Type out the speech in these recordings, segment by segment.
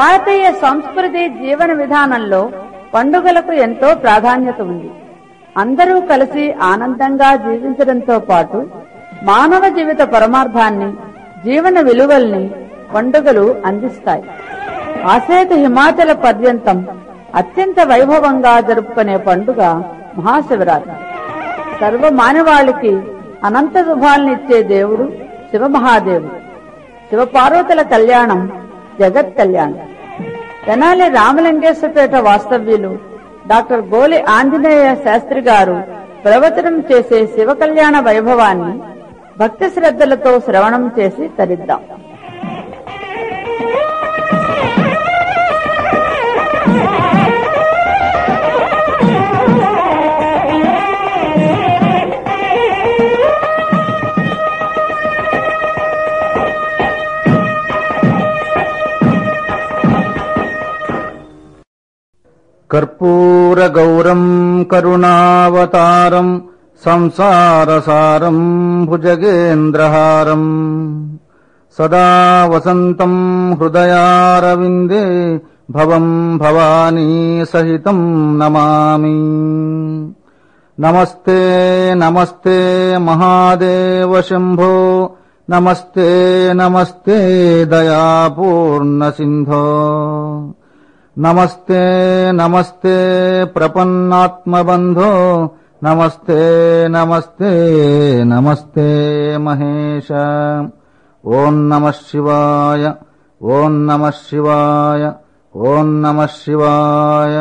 భారతీయ సంస్కృతి జీవన విధానంలో పండుగలకు ఎంతో ప్రాధాన్యత ఉంది అందరూ కలిసి ఆనందంగా జీవించడంతో పాటు మానవ జీవిత పరమార్థాన్ని జీవన విలువల్ని పండుగలు అందిస్తాయి ఆసేత హిమాచల పర్యంతం అత్యంత వైభవంగా జరుపుకునే పండుగ మహాశివరాత్రి సర్వ మానవాళికి అనంత శుభాలనిచ్చే దేవుడు శివమహాదేవుడు శివపార్వతుల కళ్యాణం జగత్ కళ్యాణం తెనాలి రామలింగేశ్వరపేట వాస్తవ్యులు డాక్టర్ గోలి ఆంజనేయ శాస్త్రి గారు ప్రవచనం చేసే శివ కళ్యాణ వైభవాన్ని భక్తి శ్రద్ధలతో శ్రవణం చేసి తరిద్దాం कर्पूरगौरम् करुणावतारम् संसारसारम् भुजगेन्द्रहारम् सदा वसन्तम् हृदयारविन्दे भवम् भवानी सहितम् नमामि नमस्ते नमस्ते महादेव शम्भो नमस्ते नमस्ते दयापूर्णसिन्धो नमस्ते नमस्ते प्रपन्नात्मबन्धो नमस्ते नमस्ते नमस्ते महेश ॐ नमः शिवाय ॐ नमः शिवाय ॐ नमः शिवाय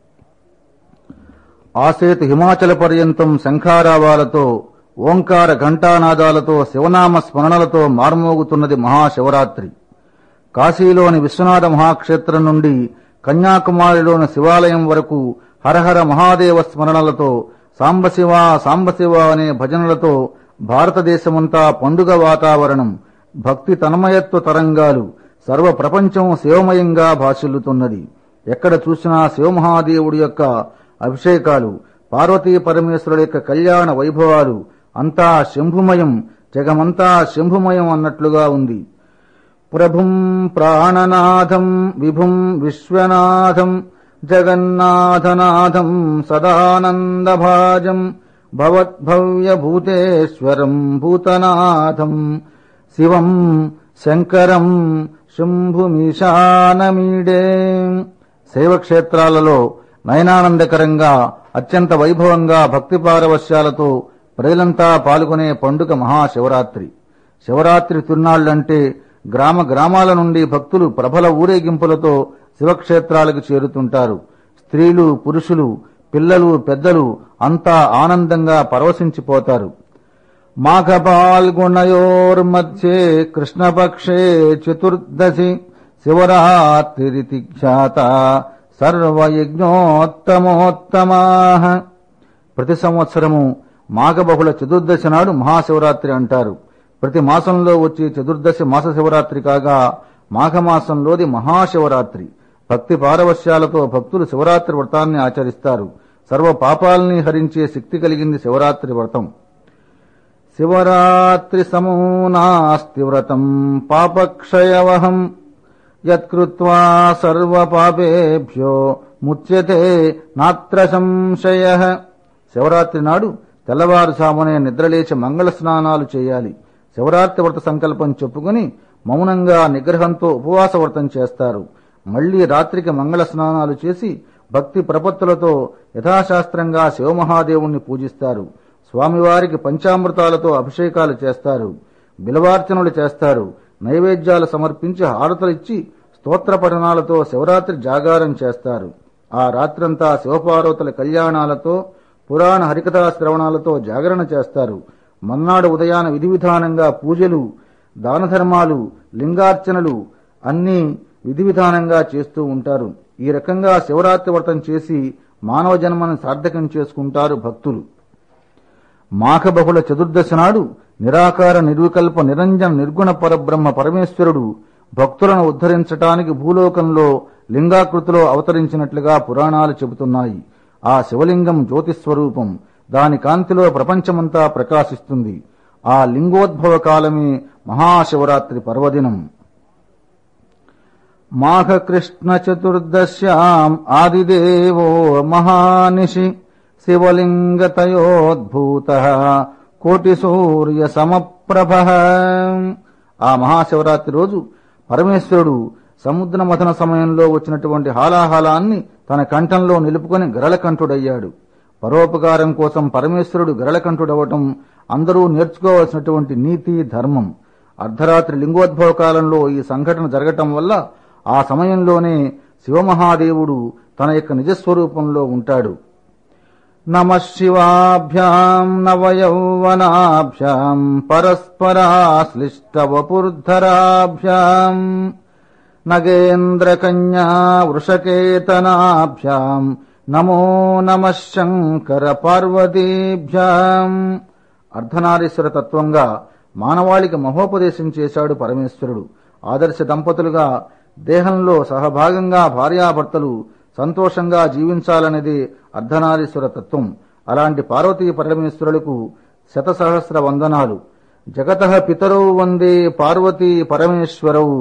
ఆసేతు హిమాచల పర్యంతం శంఖారావాలతో ఓంకార ఘంటానాదాలతో శివనామ స్మరణలతో మార్మోగుతున్నది మహాశివరాత్రి కాశీలోని విశ్వనాథ మహాక్షేత్రం నుండి కన్యాకుమారిలోని శివాలయం వరకు హరహర మహాదేవ స్మరణలతో సాంబశివ సాంబశివ అనే భజనలతో భారతదేశమంతా పండుగ వాతావరణం భక్తి తన్మయత్వ తరంగాలు సర్వ ప్రపంచం శివమయంగా భాషిల్లుతున్నది ఎక్కడ చూసినా శివమహాదేవుడి యొక్క అభిషేకాలు పార్వతీ పరమేశ్వరుల యొక్క కళ్యాణ వైభవాలు అంతా శంభుమయం జగమంతా శంభుమయం అన్నట్లుగా ఉంది ప్రభుం ప్రాణనాథం విభుం విశ్వనాథం జగన్నాథనాథం సదానందభాజం భవద్భవ్యభూతేశ్వరం భూతనాథం శివం శంకరం శంభుమీశానమీడే శైవక్షేత్రాలలో నయనానందకరంగా అత్యంత వైభవంగా భక్తి పారవశ్యాలతో ప్రజలంతా పాల్గొనే పండుగ మహాశివరాత్రి శివరాత్రి తిరునాళ్లంటే గ్రామ గ్రామాల నుండి భక్తులు ప్రబల ఊరేగింపులతో శివక్షేత్రాలకు చేరుతుంటారు స్త్రీలు పురుషులు పిల్లలు పెద్దలు అంతా ఆనందంగా పరవశించిపోతారు మాఘ పాల్గొనయోర్మధ్యే కృష్ణపక్షే చతుర్దశి శివరాత్రిరితి ఖ్యాత సర్వయజ్ఞోత్తమోత్తమా ప్రతి సంవత్సరము మాఘబహుళ చతుర్దశి నాడు మహాశివరాత్రి అంటారు ప్రతి మాసంలో వచ్చే చతుర్దశి మాస శివరాత్రి కాగా మాఘమాసంలోది మహాశివరాత్రి భక్తి పారవశ్యాలతో భక్తులు శివరాత్రి వ్రతాన్ని ఆచరిస్తారు సర్వ పాపాల్ని హరించే శక్తి కలిగింది శివరాత్రి వ్రతం శివరాత్రి సమో నాస్తి వ్రతం పాపక్షయవహం యత్కృత్వా సర్వపాపేభ్యో ముచ్యతే నాత్ర సంశయ శివరాత్రి నాడు తెల్లవారుజామునే నిద్రలేచి మంగళ స్నానాలు చేయాలి శివరాత్రి వ్రత సంకల్పం చెప్పుకుని మౌనంగా నిగ్రహంతో ఉపవాస వ్రతం చేస్తారు మళ్లీ రాత్రికి మంగళ స్నానాలు చేసి భక్తి ప్రపత్తులతో యథాశాస్త్రంగా శివమహాదేవుణ్ణి పూజిస్తారు స్వామివారికి పంచామృతాలతో అభిషేకాలు చేస్తారు బిలవార్చనలు చేస్తారు నైవేద్యాలు సమర్పించి హారతలిచ్చి స్తోత్ర పఠనాలతో శివరాత్రి జాగారం చేస్తారు ఆ రాత్రంతా శివపార్వతుల కళ్యాణాలతో పురాణ హరికథా శ్రవణాలతో జాగరణ చేస్తారు మన్నాడు ఉదయాన విధి విధానంగా పూజలు దానధర్మాలు లింగార్చనలు అన్నీ విధి విధానంగా చేస్తూ ఉంటారు ఈ రకంగా శివరాత్రి వ్రతం చేసి మానవ జన్మను సార్థకం చేసుకుంటారు భక్తులు మాఘబహుళ చతుర్దశి నాడు నిరాకార నిర్వికల్ప నిరంజన నిర్గుణ పరబ్రహ్మ పరమేశ్వరుడు భక్తులను ఉద్ధరించటానికి భూలోకంలో లింగాకృతిలో అవతరించినట్లుగా పురాణాలు చెబుతున్నాయి ఆ శివలింగం జ్యోతిస్వరూపం దాని కాంతిలో ప్రపంచమంతా ప్రకాశిస్తుంది ఆ లింగోద్భవ కాలమే మహాశివరాత్రి పర్వదినం మాఘకృష్ణచతుర్దశ్యాం ఆదిదేవో మహానిషి శివలింగతయోద్భూత కోటి సూర్య సమప్రభ ఆ మహాశివరాత్రి రోజు పరమేశ్వరుడు సముద్ర మథన సమయంలో వచ్చినటువంటి హాలాహలాన్ని తన కంఠంలో నిలుపుకొని గరళకంఠుడయ్యాడు పరోపకారం కోసం పరమేశ్వరుడు గరళకంఠుడవటం అందరూ నేర్చుకోవాల్సినటువంటి నీతి ధర్మం అర్ధరాత్రి లింగోద్భవ కాలంలో ఈ సంఘటన జరగటం వల్ల ఆ సమయంలోనే శివమహాదేవుడు తన యొక్క నిజస్వరూపంలో ఉంటాడు నమ శివాభ్యాం నవయౌవనాభ్యాం పరస్పరాశ్లిష్టవపుర్ధరాభ్యాం నగేంద్రకన్యా వృషకేతనాభ్యాం నమో నమ శంకర పార్వతీభ్యాం అర్ధనారీశ్వర తత్వంగా మానవాళికి మహోపదేశం చేశాడు పరమేశ్వరుడు ఆదర్శ దంపతులుగా దేహంలో సహభాగంగా భార్యాభర్తలు సంతోషంగా జీవించాలనేది అర్ధనారీశ్వర తత్వం అలాంటి పార్వతీ పరమేశ్వరులకు శతసహస్ర వందనాలు జగత పితరౌ వందే పార్వతీ పరమేశ్వరవు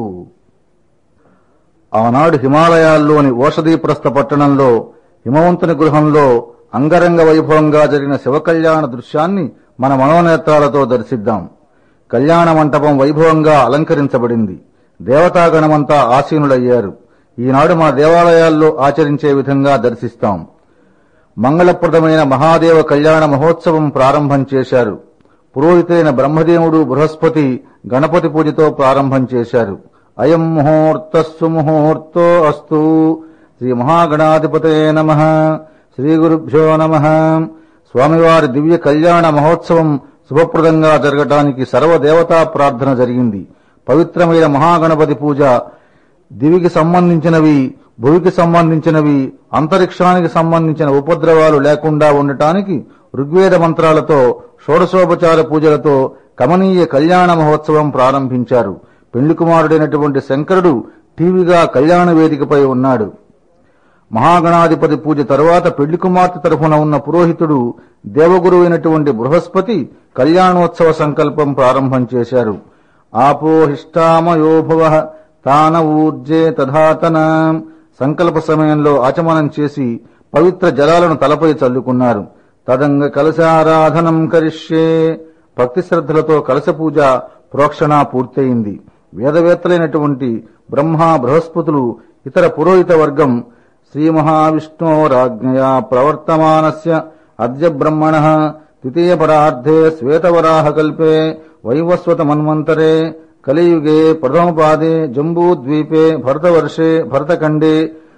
ఆనాడు హిమాలయాల్లోని ఓషధీప్రస్థ పట్టణంలో హిమవంతుని గృహంలో అంగరంగ వైభవంగా జరిగిన శివకళ్యాణ దృశ్యాన్ని మన మనోనేత్రాలతో దర్శిద్దాం కళ్యాణ మంటపం వైభవంగా అలంకరించబడింది దేవతాగణమంతా ఆసీనులయ్యారు ఈనాడు మన దేవాలయాల్లో ఆచరించే విధంగా దర్శిస్తాం మంగళప్రదమైన మహాదేవ కళ్యాణ మహోత్సవం ప్రారంభం చేశారు పురోహితులైన బ్రహ్మదేవుడు బృహస్పతి గణపతి పూజతో ప్రారంభం చేశారు అయం ముహూర్త సుముహూర్తో అస్తు శ్రీ మహాగణాధిపతే నమ శ్రీ గురుభ్యో నమ స్వామివారి దివ్య కళ్యాణ మహోత్సవం శుభప్రదంగా జరగటానికి సర్వదేవతా ప్రార్థన జరిగింది పవిత్రమైన మహాగణపతి పూజ దివికి సంబంధించినవి భూమికి సంబంధించినవి అంతరిక్షానికి సంబంధించిన ఉపద్రవాలు లేకుండా ఉండటానికి ఋగ్వేద మంత్రాలతో షోడశోపచార పూజలతో కమనీయ కళ్యాణ మహోత్సవం ప్రారంభించారు పెళ్లి కుమారుడైనటువంటి శంకరుడు టీవీగా కళ్యాణ వేదికపై ఉన్నాడు మహాగణాధిపతి పూజ తరువాత పెళ్లి కుమార్తె తరఫున ఉన్న పురోహితుడు దేవగురువైనటువంటి బృహస్పతి కళ్యాణోత్సవ సంకల్పం ప్రారంభం చేశారు ఆపోహిష్టామయోభవ తాన ఊర్జే తధాతన సంకల్ప సమయంలో ఆచమనం చేసి పవిత్ర జలాలను తలపై చల్లుకున్నారు తదంగ కలశారాధనం కరిష్యే భక్తి శ్రద్ధలతో కలశ పూజ ప్రోక్షణ పూర్తయింది వేదవేత్తలైనటువంటి బ్రహ్మ బృహస్పతులు ఇతర పురోహిత వర్గం శ్రీ మహావిష్ణోరాజ్ఞయా ప్రవర్తమానస్య అద్య బ్రహ్మణ ద్వితీయ పరార్థే శ్వేతవరాహకల్పే వైవస్వత మన్వంతరే కలియుగే ప్రథమపాదే జంబూద్వీపే భరతవర్షే భరతఖండే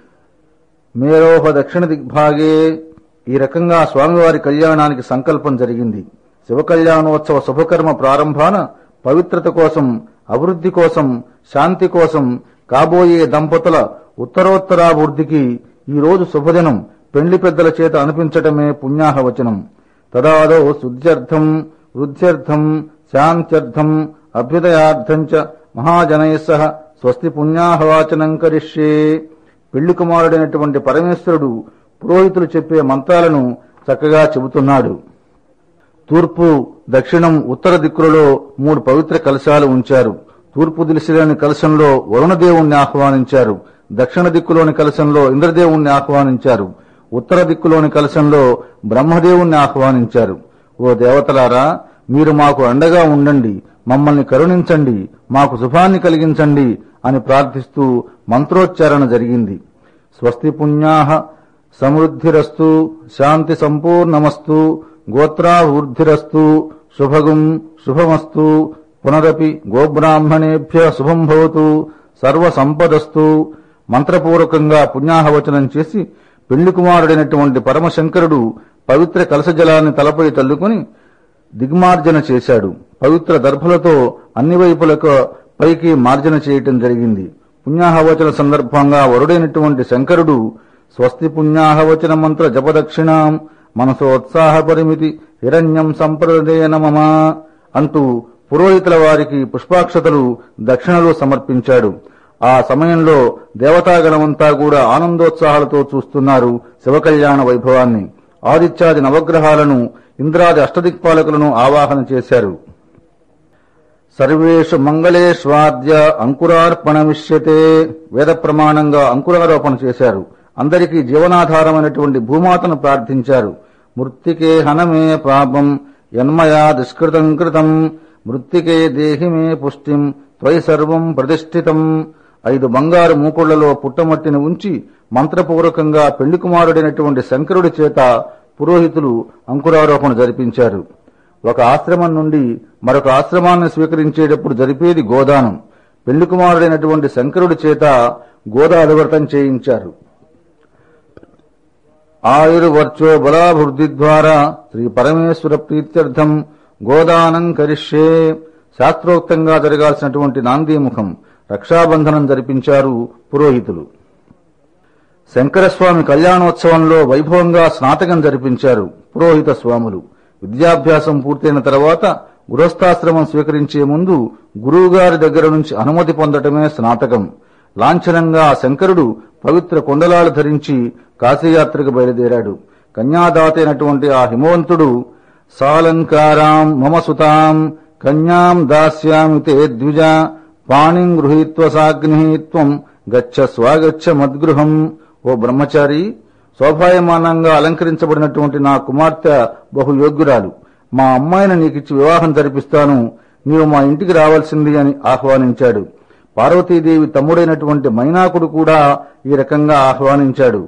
మేరోహ దక్షిణ దిగ్భాగే ఈ రకంగా స్వామివారి కళ్యాణానికి సంకల్పం జరిగింది శివకళ్యాణోత్సవ శుభకర్మ ప్రారంభాన పవిత్రత కోసం అభివృద్ధి కోసం శాంతి కోసం కాబోయే దంపతుల ఉత్తరోత్తరాభివృద్ధికి ఈ రోజు శుభదినం పెండ్లి పెద్దల చేత అనిపించటమే పుణ్యాహవచనం తదాదో శుద్ధ్యర్థం వృద్ధ్యర్థం శాంత్యర్థం అభ్యుదయార్థం చ మహాజనై సహ స్వస్తి పుణ్యాహవాచనం కరిష్యే పెళ్లి కుమారుడైనటువంటి పరమేశ్వరుడు పురోహితులు చెప్పే మంత్రాలను చక్కగా చెబుతున్నాడు తూర్పు దక్షిణం ఉత్తర దిక్కులలో మూడు పవిత్ర కలశాలు ఉంచారు తూర్పు దిశలోని కలశంలో వరుణదేవుణ్ణి ఆహ్వానించారు దక్షిణ దిక్కులోని కలశంలో ఇంద్రదేవుణ్ణి ఆహ్వానించారు ఉత్తర దిక్కులోని కలశంలో బ్రహ్మదేవుణ్ణి ఆహ్వానించారు ఓ దేవతలారా మీరు మాకు అండగా ఉండండి మమ్మల్ని కరుణించండి మాకు శుభాన్ని కలిగించండి అని ప్రార్థిస్తూ మంత్రోచ్చారణ జరిగింది స్వస్తి పుణ్యాహ సమృద్ధిరస్తు శాంతి సంపూర్ణమస్తు గోత్రావృద్ధిరస్తు శుభగుం శుభమస్తు పునరపి గోబ్రాహ్మణేభ్య శుభం భవతు సర్వ సంపదస్తు మంత్రపూర్వకంగా పుణ్యాహవచనం చేసి పెళ్లి కుమారుడైనటువంటి పరమశంకరుడు పవిత్ర కలశ జలాన్ని తలపై తల్లుకుని దిగ్మార్జన చేశాడు పవిత్ర దర్భలతో అన్ని వైపులకు పైకి మార్జన చేయటం జరిగింది పుణ్యాహవచన సందర్భంగా వరుడైనటువంటి శంకరుడు స్వస్తి పుణ్యాహవచన మంత్ర జపదక్షిణాం మనసోత్సాహ పరిమితి హిరణ్యం సంప్రదే నమమ అంటూ పురోహితుల వారికి పుష్పాక్షతలు దక్షిణలు సమర్పించాడు ఆ సమయంలో దేవతాగణమంతా కూడా ఆనందోత్సాహాలతో చూస్తున్నారు శివకళ్యాణ వైభవాన్ని ఆదిత్యాది నవగ్రహాలను ఇంద్రాది అష్టదిక్పాలకులను ఆవాహన చేశారు సర్వేషు మంగళేష్వాద్య అంకురార్పణమిష్యతే వేద ప్రమాణంగా అంకురారోపణ చేశారు అందరికీ జీవనాధారమైనటువంటి భూమాతను ప్రార్థించారు మృత్తికే హనమే పాపం యన్మయా దుష్కృతం కృతం మృత్తికే దేహి మే పుష్టిం త్వయి సర్వం ప్రతిష్ఠితం ఐదు బంగారు మూకుళ్లలో పుట్టమట్టిని ఉంచి మంత్రపూర్వకంగా పెళ్లి కుమారుడైనటువంటి శంకరుడి చేత పురోహితులు అంకురారోపణ జరిపించారు ఒక ఆశ్రమం నుండి మరొక ఆశ్రమాన్ని స్వీకరించేటప్పుడు జరిపేది గోదానం పెళ్లి కుమారుడైనటువంటి శంకరుడి చేత గోదానువ్రతం చేయించారు ఆయుర్వర్చో బలాభివృద్ధి ద్వారా శ్రీ పరమేశ్వర ప్రీత్యర్థం గోదానం కరిష్యే శాస్త్రోక్తంగా జరగాల్సినటువంటి నాందీముఖం రక్షాబంధనం జరిపించారు పురోహితులు శంకరస్వామి కళ్యాణోత్సవంలో వైభవంగా స్నాతకం జరిపించారు పురోహిత స్వాములు విద్యాభ్యాసం పూర్తయిన తర్వాత గృహస్థాశ్రమం స్వీకరించే ముందు గురువుగారి దగ్గర నుంచి అనుమతి పొందటమే స్నాతకం లాంఛనంగా ఆ శంకరుడు పవిత్ర కొండలాలు ధరించి కాశీయాత్రకు బయలుదేరాడు కన్యాదాతైనటువంటి ఆ హిమవంతుడు సాలంకారాం మమ సుతాం కన్యాం దాస్యామి తే ద్విజ పాణిం గృహీత్వ సాగ్ని త్వం గచ్చ స్వాగచ్చ మద్గృహం ఓ బ్రహ్మచారి శోభాయమానంగా అలంకరించబడినటువంటి నా కుమార్తె బహు యోగ్యురాలు మా అమ్మాయిని నీకిచ్చి వివాహం జరిపిస్తాను నీవు మా ఇంటికి రావాల్సింది అని ఆహ్వానించాడు పార్వతీదేవి తమ్ముడైనటువంటి మైనాకుడు కూడా ఈ రకంగా ఆహ్వానించాడు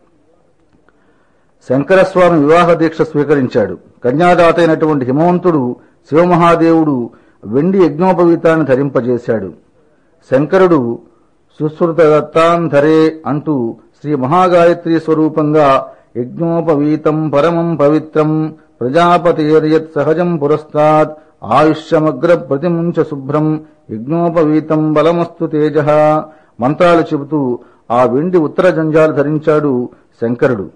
శంకరస్వామి వివాహ దీక్ష స్వీకరించాడు కన్యాదాత అయినటువంటి హిమవంతుడు శివమహాదేవుడు వెండి యజ్ఞోపవీతాన్ని ధరింపజేశాడు శంకరుడు సుశ్రుతదత్తాంధరే అంటూ శ్రీ మహాగాయత్రి స్వరూపంగా యజ్ఞోపవీతం పరమం పవిత్రం ప్రజాపతిర్యత్ సహజం పురస్తాత్ ఆయుష్యమగ్ర ప్రతిముంచ శుభ్రం యజ్ఞోపవీతం బలమస్తు తేజ మంత్రాలు చెబుతూ ఆ వెండి ఉత్తర జంజాలు ధరించాడు శంకరుడు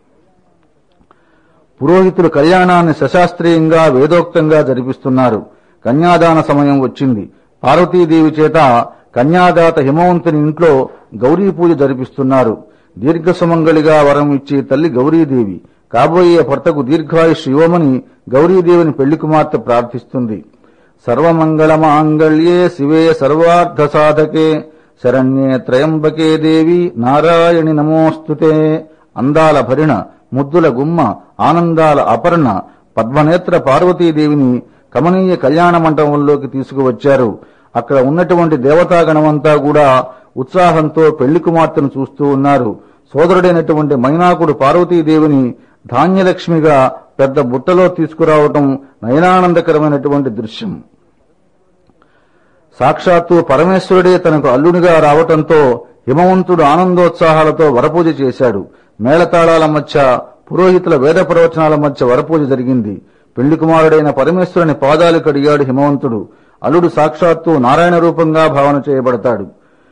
పురోహితులు కళ్యాణాన్ని సశాస్త్రీయంగా వేదోక్తంగా జరిపిస్తున్నారు కన్యాదాన సమయం వచ్చింది పార్వతీదేవి చేత కన్యాదాత హిమవంతుని ఇంట్లో గౌరీ పూజ జరిపిస్తున్నారు దీర్ఘ సుమంగళిగా వరం ఇచ్చే తల్లి గౌరీదేవి కాబోయే భర్తకు దీర్ఘాయుష్ ఇవ్వమని గౌరీదేవిని పెళ్లి కుమార్తె ప్రార్థిస్తుంది సర్వమంగళ మాంగళ్యే శివే సర్వార్థ సాధకే శరణ్యే త్రయంబకే దేవి నారాయణి నమోస్తుతే అందాల భరిణ ముద్దుల గుమ్మ ఆనందాల అపర్ణ పద్మనేత్ర పార్వతీదేవిని కమనీయ కళ్యాణ మండపంలోకి తీసుకువచ్చారు అక్కడ ఉన్నటువంటి దేవతాగణమంతా కూడా ఉత్సాహంతో పెళ్లి కుమార్తెను చూస్తూ ఉన్నారు సోదరుడైనటువంటి మైనాకుడు పార్వతీదేవిని ధాన్యలక్ష్మిగా పెద్ద బుట్టలో తీసుకురావటం నయనానందకరమైనటువంటి దృశ్యం సాక్షాత్తు పరమేశ్వరుడే తనకు అల్లునిగా రావటంతో హిమవంతుడు ఆనందోత్సాహాలతో వరపూజ చేశాడు మేళతాళాల మధ్య పురోహితుల వేద ప్రవచనాల మధ్య వరపూజ జరిగింది పెళ్లి కుమారుడైన పరమేశ్వరుని పాదాలు కడిగాడు హిమవంతుడు అల్లుడు సాక్షాత్తు నారాయణ రూపంగా భావన చేయబడతాడు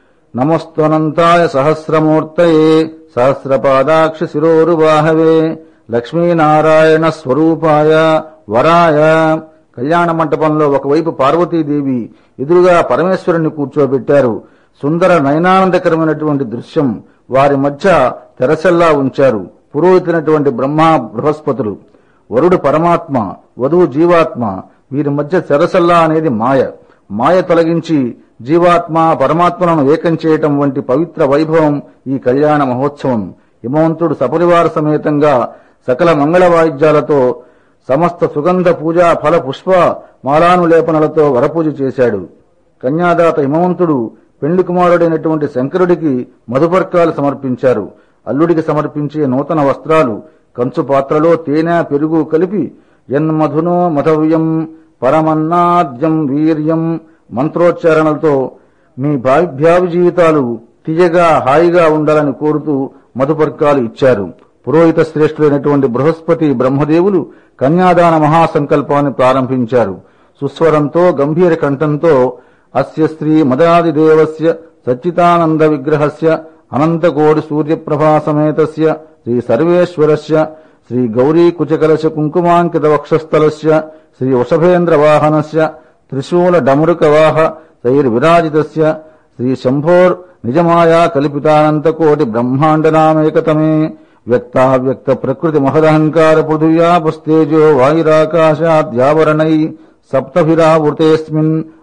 నమస్తనంతాయ సహస్రమూర్తయే సహస్రపాదాక్ష శిరోరువాహవే లక్ష్మీనారాయణ స్వరూపాయ వరాయ కళ్యాణ మంటపంలో ఒకవైపు పార్వతీదేవి ఎదురుగా పరమేశ్వరుని కూర్చోబెట్టారు సుందర నయనానందకరమైనటువంటి దృశ్యం వారి మధ్య తెరసల్లా ఉంచారు పురోహితునటువంటి బ్రహ్మ బృహస్పతులు వరుడు పరమాత్మ వధువు జీవాత్మ వీరి మధ్య తెరసల్లా అనేది మాయ మాయ తొలగించి జీవాత్మ పరమాత్మలను ఏకం చేయటం వంటి పవిత్ర వైభవం ఈ కళ్యాణ మహోత్సవం హిమవంతుడు సపరివార సమేతంగా సకల మంగళ వాయిద్యాలతో సమస్త సుగంధ పూజా ఫల పుష్ప మాలానులేపనలతో వరపూజ చేశాడు కన్యాదాత హిమవంతుడు పెళ్లి కుమారుడైనటువంటి శంకరుడికి మధుపర్కాలు సమర్పించారు అల్లుడికి సమర్పించే నూతన వస్త్రాలు కంచు పాత్రలో తేనె పెరుగు కలిపి యన్మధునో మధవ్యం పరమన్నాద్యం వీర్యం మంత్రోచ్చారణలతో మీ భావ్యావి జీవితాలు తీయగా హాయిగా ఉండాలని కోరుతూ మధుపర్కాలు ఇచ్చారు పురోహిత శ్రేష్ఠులైనటువంటి బృహస్పతి బ్రహ్మదేవులు కన్యాదాన మహాసంకల్పాన్ని ప్రారంభించారు సుస్వరంతో గంభీర కంఠంతో అస్య శ్రీ మదాదిదేవస్య సచ్చితానంద విగ్రహస్య అనంతకోటి సూర్యప్రభా సమేతస్య శ్రీ సర్వేశ్వరస్య శ్రీ గౌరీ కుచకలశ కుంకుమాంకిత వక్షస్థలస్య శ్రీ వృషభేంద్ర వాహనస్య త్రిశూల డమరుకవాహ శైర్విరాజితస్య శ్రీ శంభోర్ నిజమాయా కల్పితానంతకోటి బ్రహ్మాండనామేకతమే వ్యక్తావ్యక్త ప్రకృతి మహదహంకార పృథివ్యాపస్తేజో వాయురాకాశాద్యావరణై సప్తభిరావృతేస్మిన్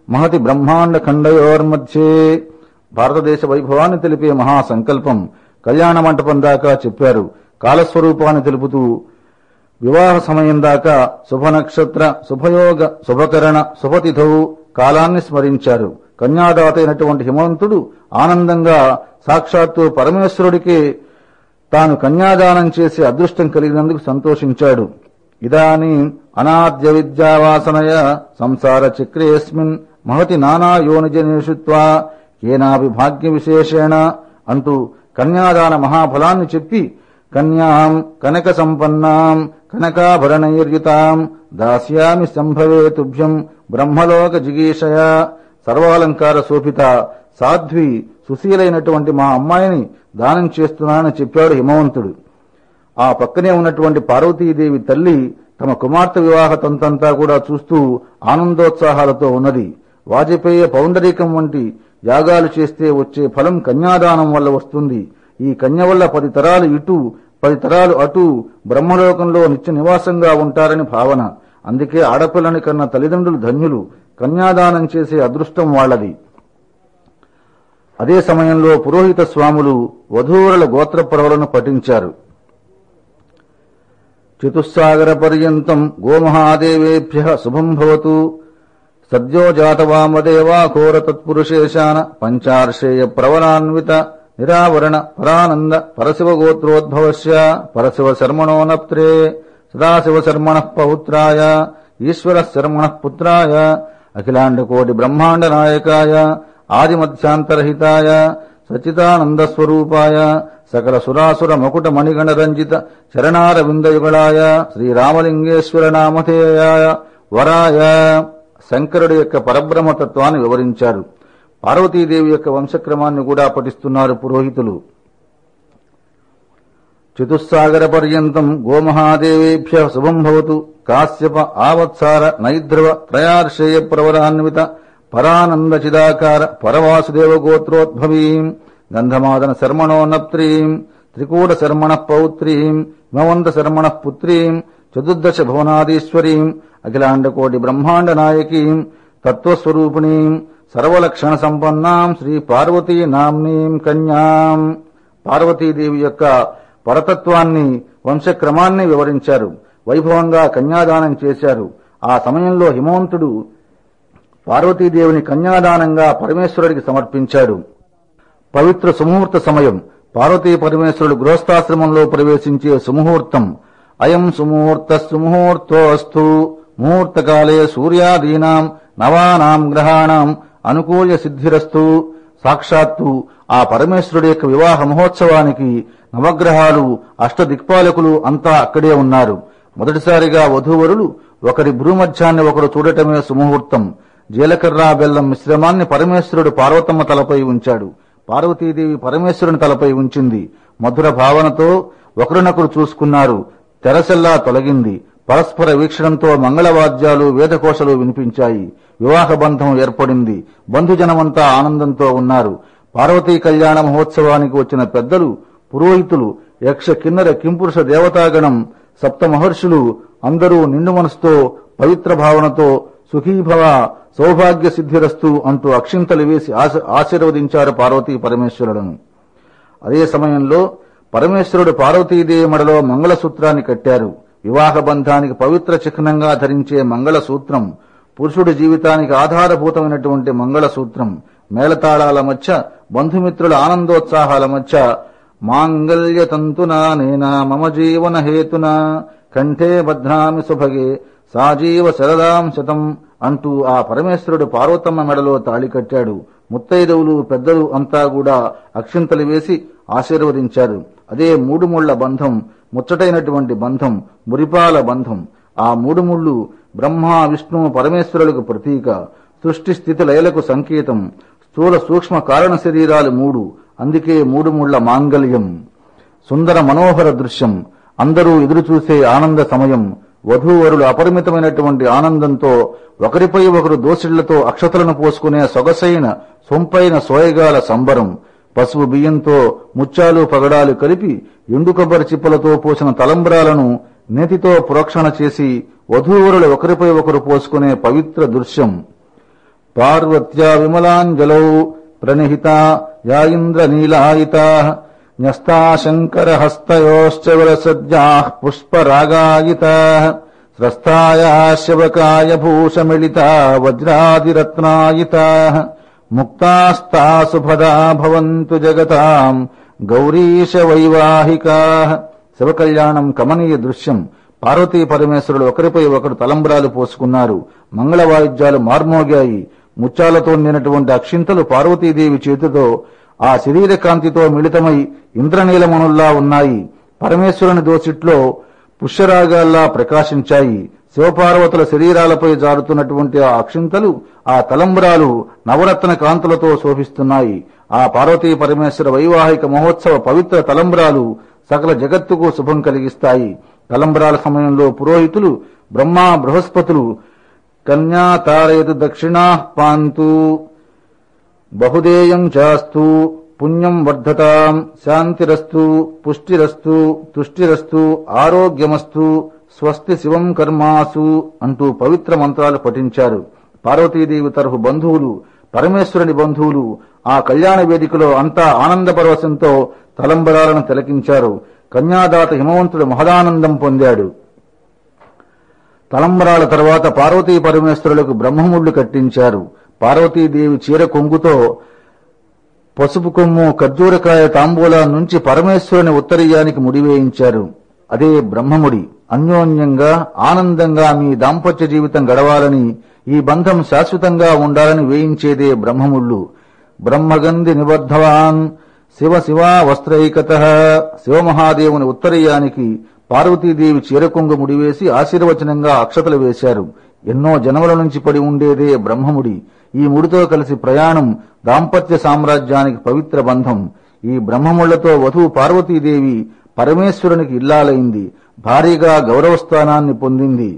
మహతి బ్రహ్మాండ ఖండయోర్మధ్యే భారతదేశ వైభవాన్ని తెలిపే మహాసంకల్పం కళ్యాణ మంటపం దాకా చెప్పారు కాలస్వరూపాన్ని తెలుపుతూ వివాహ సమయం దాకా శుభ నక్షత్ర శుభయోగ శుభకరణ శుభతిథౌ కాలాన్ని స్మరించారు కన్యాదాత అయినటువంటి హిమవంతుడు ఆనందంగా సాక్షాత్తు పరమేశ్వరుడికి తాను కన్యాదానం చేసే అదృష్టం కలిగినందుకు సంతోషించాడు ఇదానీ అనాద్య విద్యావాసనయ సంసార చక్రేస్మిన్ మహతి నానా యోనిజనేషుత్వా కేనాపి భాగ్య విశేషేణ అంటూ కన్యాదాన మహాఫలాన్ని చెప్పి కన్యాం కనక సంపన్నాం కనకాభరణైర్యుతాం దాస్యామి సంభవే తుభ్యం బ్రహ్మలోక జిగీషయ సర్వాలంకార శోభిత సాధ్వి సుశీలైనటువంటి మా అమ్మాయిని దానం చేస్తున్నానని చెప్పాడు హిమవంతుడు ఆ పక్కనే ఉన్నటువంటి పార్వతీదేవి తల్లి తమ కుమార్తె వివాహ తంతంతా కూడా చూస్తూ ఆనందోత్సాహాలతో ఉన్నది వాజపేయ పౌండరీకం వంటి యాగాలు చేస్తే వచ్చే ఫలం కన్యాదానం వల్ల వస్తుంది ఈ కన్య వల్ల పది తరాలు ఇటు పది తరాలు అటు బ్రహ్మలోకంలో నిత్య నివాసంగా ఉంటారని భావన అందుకే ఆడపిల్లని కన్న తల్లిదండ్రులు ధన్యులు కన్యాదానం చేసే అదృష్టం వాళ్ళది అదే సమయంలో పురోహిత స్వాములు వధూవరుల గోత్రపరవలను పఠించారు చతుస్సాగర పర్యంతం గోమహాదేవేభ్య శుభం భవతు సద్యో జాతవామదేవా ఘోర తత్పురుషేశాన పంచార్షేయ ప్రవరాన్విత నిరావరణ పరానంద పరశివ గోత్రోద్భవస్య పరశివ శర్మణో నప్త్రే సదాశివ శర్మణ పౌత్రాయ ఈశ్వర శర్మణ పుత్రాయ అఖిలాండ కోటి బ్రహ్మాండ నాయకాయ ఆదిమధ్యాంతరహితాయ సచిదానంద స్వరూపాయ సకల సురాసుర మకుట మణిగణ రంజిత చరణారవిందయుగళాయ శ్రీరామలింగేశ్వర నామధేయాయ వరాయ శంకరుడి యొక్క పరబ్రహ్మతత్వాన్ని వివరించారు పార్వతీదేవి యొక్క వంశక్రమాన్ని కూడా పఠిస్తున్నారు పురోహితులు చతుస్సాగర పర్యంతం గోమహాదేవేభ్య శుభం భవతు కాశ్యప ఆవత్సార నైద్రవ త్రయార్షేయ ప్రవరాన్విత పరానంద చిదాకార పరవాసుదేవ గోత్రోద్భవీం గంధమాదన శర్మణో నప్త్రీం త్రికూట శర్మణ పౌత్రీం హిమవంత శర్మణ పుత్రీం చతుర్దశ భువనాదీశ్వరీం అఖిలాండకోటి బ్రహ్మాండ నాయకీం తత్వస్వరూపిణీం సర్వలక్షణ సంపన్నాం శ్రీ పార్వతీ నామ్నీం కన్యాం పార్వతీదేవి యొక్క పరతత్వాన్ని వంశక్రమాన్ని వివరించారు వైభవంగా కన్యాదానం చేశారు ఆ సమయంలో హిమవంతుడు పార్వతీదేవిని కన్యాదానంగా పరమేశ్వరుడికి సమర్పించాడు పవిత్ర సుముహూర్త సమయం పార్వతీ పరమేశ్వరుడు గృహస్థాశ్రమంలో ప్రవేశించే సుముహూర్తం అయం సుముహూర్త సుముహూర్తోస్తు ముహూర్తకాలే సూర్యాదీనాం నవానాం గ్రహాణం అనుకూల్య సిద్ధిరస్తు సాక్షాత్తు ఆ పరమేశ్వరుడి యొక్క వివాహ మహోత్సవానికి నవగ్రహాలు అష్టదిక్పాలకులు అంతా అక్కడే ఉన్నారు మొదటిసారిగా వధూవరులు ఒకరి భ్రూమధ్యాన్ని ఒకరు చూడటమే సుముహూర్తం జీలకర్ర బెల్లం మిశ్రమాన్ని పరమేశ్వరుడు పార్వతమ్మ తలపై ఉంచాడు పార్వతీదేవి పరమేశ్వరుని తలపై ఉంచింది మధుర భావనతో ఒకరినొకరు చూసుకున్నారు తెరసెల్లా తొలగింది పరస్పర వీక్షణంతో మంగళవాద్యాలు వేదకోశలు వినిపించాయి వివాహ బంధం ఏర్పడింది బంధుజనమంతా ఆనందంతో ఉన్నారు పార్వతీ కళ్యాణ మహోత్సవానికి వచ్చిన పెద్దలు పురోహితులు యక్ష కిన్నర కింపురుష దేవతాగణం సప్త మహర్షులు అందరూ నిండు మనసుతో పవిత్ర భావనతో సుఖీభవ సౌభాగ్య సిద్ధిరస్తు అంటూ అక్షింతలు వేసి ఆశ- ఆశీర్వదించారు పార్వతీ పరమేశ్వరులను అదే సమయంలో పరమేశ్వరుడు పార్వతీదేవి మెడలో మంగళసూత్రాన్ని కట్టారు వివాహ బంధానికి పవిత్ర చిహ్నంగా ధరించే మంగళసూత్రం పురుషుడి జీవితానికి ఆధారభూతమైనటువంటి మంగళసూత్రం మేళతాళాల మధ్య బంధుమిత్రుల ఆనందోత్సాహాల మధ్య మాంగళ్య తంతునా నేనా మమ జీవన హేతునా కంఠే బధ్నామి సుభగే సాజీవ శరదాం శతం అంటూ ఆ పరమేశ్వరుడు పార్వతమ్మ మెడలో తాళి కట్టాడు ముత్తైదవులు పెద్దలు అంతా కూడా అక్షింతలు వేసి ఆశీర్వదించారు అదే మూడు ముళ్ల బంధం ముచ్చటైనటువంటి బంధం మురిపాల బంధం ఆ మూడు ముళ్ళు బ్రహ్మ విష్ణు పరమేశ్వరులకు ప్రతీక సృష్టి స్థితి లయలకు సంకేతం స్థూల సూక్ష్మ కారణ శరీరాలు మూడు అందుకే మూడు ముళ్ల మాంగళ్యం సుందర మనోహర దృశ్యం అందరూ ఎదురుచూసే ఆనంద సమయం వధూవరులు అపరిమితమైనటువంటి ఆనందంతో ఒకరిపై ఒకరు దోసిళ్లతో అక్షతలను పోసుకునే సొగసైన సొంపైన సోయగాల సంబరం పసుపు బియ్యంతో ముత్యాలు పగడాలు కలిపి ఎండు కొబ్బరి చిప్పలతో పోసిన తలంబ్రాలను నేతితో ప్రోక్షణ చేసి వధూవరులు ఒకరిపై ఒకరు పోసుకునే పవిత్ర దృశ్యం పార్వత్యా విమలాంజలౌ ప్రణిహిత యా ఇంద్రనీలాయితా న్యస్తా శంకరహస్తయోశ్చ విలసజ్జా పుష్పరాగాయితా స్రస్తాయా శవకాయ భూషమిళితా వజ్రాదిరత్నాయితా ముక్తాస్తా సుభదా భవంతు జగతాం గౌరీశ వైవాహికా శివకళ్యాణం కమనీయ దృశ్యం పార్వతీ పరమేశ్వరుడు ఒకరిపై ఒకరు తలంబ్రాలు పోసుకున్నారు మంగళ వాయిద్యాలు మార్మోగాయి ముత్యాలతో నిన్నటువంటి అక్షింతలు పార్వతీదేవి చేతితో ఆ శరీర కాంతితో మిళితమై ఇంద్రనీలమణుల్లా ఉన్నాయి పరమేశ్వరుని దోసిట్లో పుష్యరాగాల్లా ప్రకాశించాయి శివపార్వతుల శరీరాలపై జారుతున్నటువంటి ఆ అక్షింతలు ఆ తలంబ్రాలు నవరత్న కాంతులతో శోభిస్తున్నాయి ఆ పార్వతీ పరమేశ్వర వైవాహిక మహోత్సవ పవిత్ర తలంబ్రాలు సకల జగత్తుకు శుభం కలిగిస్తాయి తలంబ్రాల సమయంలో పురోహితులు బ్రహ్మ బృహస్పతులు కన్యా తారయతు దక్షిణా పాంతు బహుదేయం చాస్తు పుణ్యం వర్ధతాం శాంతిరస్తు పుష్టిరస్తు తుష్టిరస్తు ఆరోగ్యమస్తు స్వస్తి శివం కర్మాసు అంటూ పవిత్ర మంత్రాలు పఠించారు పార్వతీదేవి తరఫు బంధువులు పరమేశ్వరుని బంధువులు ఆ కళ్యాణ వేదికలో అంతా ఆనంద పరవశంతో తలంబరాలను తిలకించారు కన్యాదాత హిమవంతుడు మహదానందం పొందాడు తలంబరాల తర్వాత పార్వతీ పరమేశ్వరులకు బ్రహ్మముళ్ళు కట్టించారు పార్వతీదేవి చీర కొంగుతో పసుపు కొమ్ము ఖర్జూరకాయ తాంబూల నుంచి పరమేశ్వరుని ఉత్తరీయానికి ముడివేయించారు అదే బ్రహ్మముడి అన్యోన్యంగా ఆనందంగా మీ దాంపత్య జీవితం గడవాలని ఈ బంధం శాశ్వతంగా ఉండాలని వేయించేదే బ్రహ్మముళ్ళు బ్రహ్మగంధి నిబద్ధవాన్ శివ శివా వస్త్రైకత శివమహాదేవుని ఉత్తరీయానికి పార్వతీదేవి చీరకొంగు ముడివేసి ఆశీర్వచనంగా అక్షతలు వేశారు ఎన్నో జన్మల నుంచి పడి ఉండేదే బ్రహ్మముడి ఈ ముడితో కలిసి ప్రయాణం దాంపత్య సామ్రాజ్యానికి పవిత్ర బంధం ఈ బ్రహ్మముళ్లతో వధువు పార్వతీదేవి పరమేశ్వరునికి ఇల్లాలైంది భారీగా గౌరవస్థానాన్ని పొందింది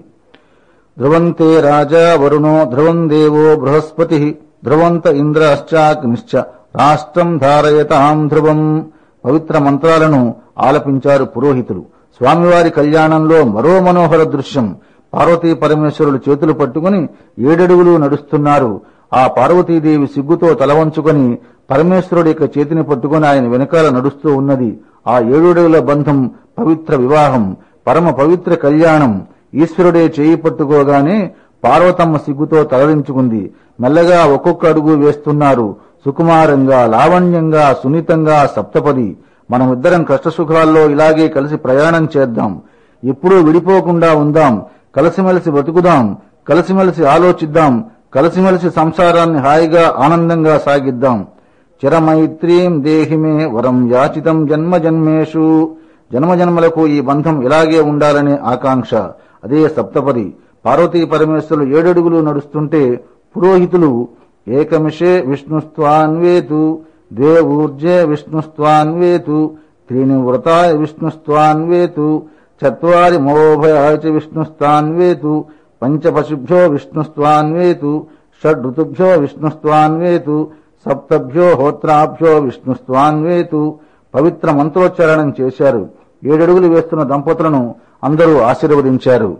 ధ్రువంతే రాజా వరుణో ధ్రువం దేవో బృహస్పతి ధ్రువంత ఇంద్రశ్చాగ్నిశ్చ రాష్ట్రం ధారయతాం ధ్రువం పవిత్ర మంత్రాలను ఆలపించారు పురోహితులు స్వామివారి కళ్యాణంలో మరో మనోహర దృశ్యం పార్వతీ పరమేశ్వరులు చేతులు పట్టుకుని ఏడడుగులు నడుస్తున్నారు ఆ పార్వతీదేవి సిగ్గుతో తల వంచుకొని పరమేశ్వరుడి యొక్క చేతిని పట్టుకుని ఆయన వెనకాల నడుస్తూ ఉన్నది ఆ ఏడడుగుల బంధం పవిత్ర వివాహం పరమ పవిత్ర కళ్యాణం ఈశ్వరుడే చేయి పట్టుకోగానే పార్వతమ్మ సిగ్గుతో తలరించుకుంది మెల్లగా ఒక్కొక్క అడుగు వేస్తున్నారు సుకుమారంగా లావణ్యంగా సున్నితంగా సప్తపది మనమిద్దరం కష్టసుఖాల్లో ఇలాగే కలిసి ప్రయాణం చేద్దాం ఎప్పుడూ విడిపోకుండా ఉందాం కలిసిమెలిసి బతుకుదాం కలిసిమెలిసి ఆలోచిద్దాం కలిసిమెలిసి సంసారాన్ని హాయిగా ఆనందంగా సాగిద్దాం చిరమైత్రీం దేహిమే వరం యాచితం జన్మ జన్మేషు జన్మజన్మలకు ఈ బంధం ఇలాగే ఉండాలనే ఆకాంక్ష అదే సప్తపది పార్వతీ పరమేశ్వరులు ఏడడుగులు నడుస్తుంటే పురోహితులు ఏకమిషే విష్ణుస్త్వాన్వేతు ద్వే ఊర్జే విష్ణుస్త్వాన్వేతు త్రీని వ్రతాయ విష్ణుస్త్వాన్వేతు చత్వారి మోభయాయ చ విష్ణుస్త్వాన్వేతు పంచపశుభ్యో విష్ణుస్త్వాన్వేతు షడ్ ఋతుభ్యో విష్ణుస్త్వాన్వేతు సప్తభ్యో హోత్రాభ్యో విష్ణుస్త్వాన్వేతు పవిత్ర మంత్రోచ్చారణం చేశారు ఏడడుగులు వేస్తున్న దంపతులను అందరూ ఆశీర్వదించారు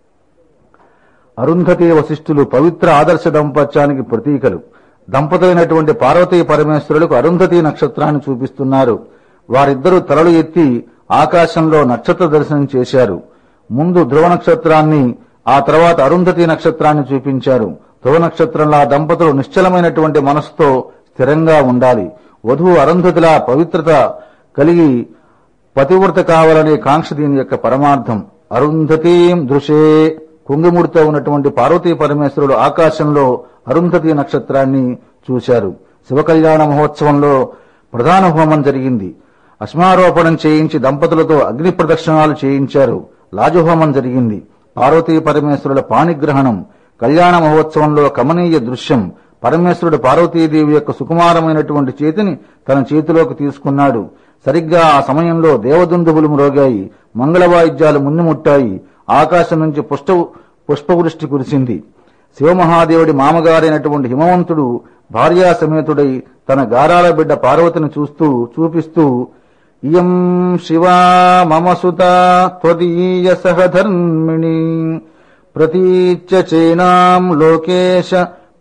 అరుంధతి వశిష్ఠులు పవిత్ర ఆదర్శ దంపత్యానికి ప్రతీకలు దంపతులైనటువంటి పార్వతీ పరమేశ్వరులకు అరుంధతి నక్షత్రాన్ని చూపిస్తున్నారు వారిద్దరూ తలలు ఎత్తి ఆకాశంలో నక్షత్ర దర్శనం చేశారు ముందు ధ్రువ నక్షత్రాన్ని ఆ తర్వాత అరుంధతి నక్షత్రాన్ని చూపించారు ధ్రువ నక్షత్రంలో ఆ దంపతులు నిశ్చలమైనటువంటి మనసుతో స్థిరంగా ఉండాలి వధువు అరుంధతిలా పవిత్రత కలిగి పతివ్రత కావాలనే కాంక్ష దీని యొక్క పరమార్థం అరుంధతీం దృశే కుంగిముడితో ఉన్నటువంటి పార్వతీ పరమేశ్వరుడు ఆకాశంలో అరుంధతి నక్షత్రాన్ని చూశారు శివకళ్యాణ మహోత్సవంలో ప్రధాన హోమం జరిగింది అశ్మారోపణం చేయించి దంపతులతో అగ్ని ప్రదక్షిణాలు చేయించారు లాజహోమం జరిగింది పార్వతీ పరమేశ్వరుల పాణిగ్రహణం కళ్యాణ మహోత్సవంలో కమనీయ దృశ్యం పరమేశ్వరుడు పార్వతీదేవి యొక్క సుకుమారమైనటువంటి చేతిని తన చేతిలోకి తీసుకున్నాడు సరిగ్గా ఆ సమయంలో దేవదుందుబులు మ్రోగాయి మంగళవాయిద్యాలు మున్నుముట్టాయి ఆకాశం నుంచి పుష్ప పుష్పవృష్టి కురిసింది శివమహాదేవుడి మామగారైనటువంటి హిమవంతుడు భార్యా సమేతుడై తన గారాల బిడ్డ పార్వతిని చూస్తూ చూపిస్తూ ఇయం శివా మమ సుత త్వదీయ సహధర్మిణి ప్రతీచ్య చైనాం లోకేశ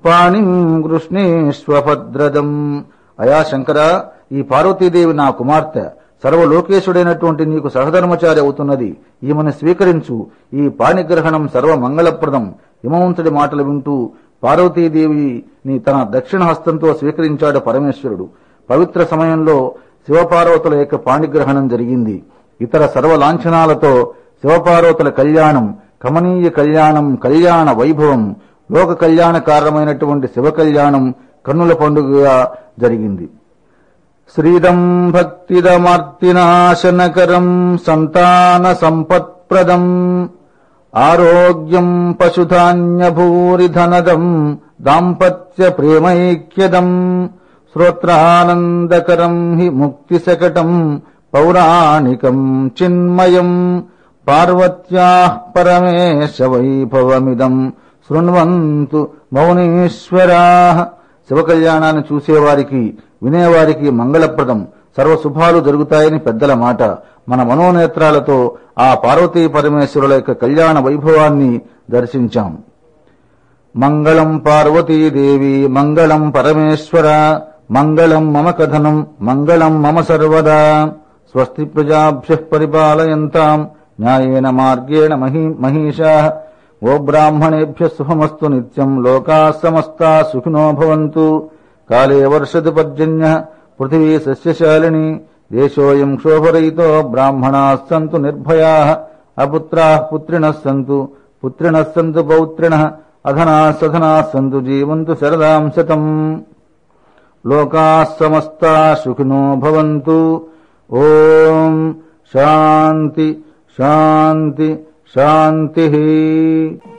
పాణిం కృష్ణేశ్వభద్రదం అయా శంకర ఈ పార్వతీదేవి నా కుమార్తె సర్వలోకేశుడైనటువంటి నీకు సహధర్మచారి అవుతున్నది ఈమెను స్వీకరించు ఈ పాణిగ్రహణం సర్వ మంగళప్రదం హిమవంతుడి మాటలు వింటూ పార్వతీదేవి నీ తన దక్షిణ హస్తంతో స్వీకరించాడు పరమేశ్వరుడు పవిత్ర సమయంలో శివపార్వతుల యొక్క పాణిగ్రహణం జరిగింది ఇతర సర్వ లాంఛనాలతో శివపార్వతుల కళ్యాణం కమనీయ కళ్యాణం కళ్యాణ వైభవం లోక కళ్యాణ కారణమైనటువంటి శివ కళ్యాణం కన్నుల పండుగగా జరిగింది శ్రీదం భక్తిదమార్తినాశనకరం సంతాన సంపత్ప్రదం ఆరోగ్యం పశుధాన్యభూరిధనదం దాంపత్య ప్రేమైక్యదం శ్రోత్రానందకరం హి ముక్తిశకటం పౌరాణికం చిన్మయం పార్వత్యా పరమేశ వైభవమిదం శృణ్వంతు మౌనీశ్వరా శివకళ్యాణాన్ని చూసేవారికి వినేవారికి మంగళప్రదం సర్వశుభాలు జరుగుతాయని పెద్దల మాట మన మనోనేత్రాలతో ఆ పార్వతీ పరమేశ్వరుల యొక్క కళ్యాణ వైభవాన్ని దర్శించాం మంగళం పార్వతీదేవి మంగళం పరమేశ్వర మంగళం మమ కథనం మంగళం మమ సర్వదా స్వస్తి ప్రజాభ్య పరిపాలయంతాం న్యాయేన మార్గేణ మహీ మహిషా ఓ బ్రాహ్మణేభ్య శుభమస్తు నిత్యం లోకా సమస్తా సుఖినో భవంతు కాలే వర్షతు పర్జన్య పృథివీ సస్యశాలిని దేశోయం క్షోభరయితో బ్రాహ్మణా సంతు నిర్భయా అపుత్రా పుత్రిణ సంతు పుత్రిణ సంతు పౌత్రిణ అధనా సధనా సంతు జీవంతు శరదాం శతం లోకా సమస్తా సుఖినో భవంతు ఓం శాంతి శాంతి శాంతి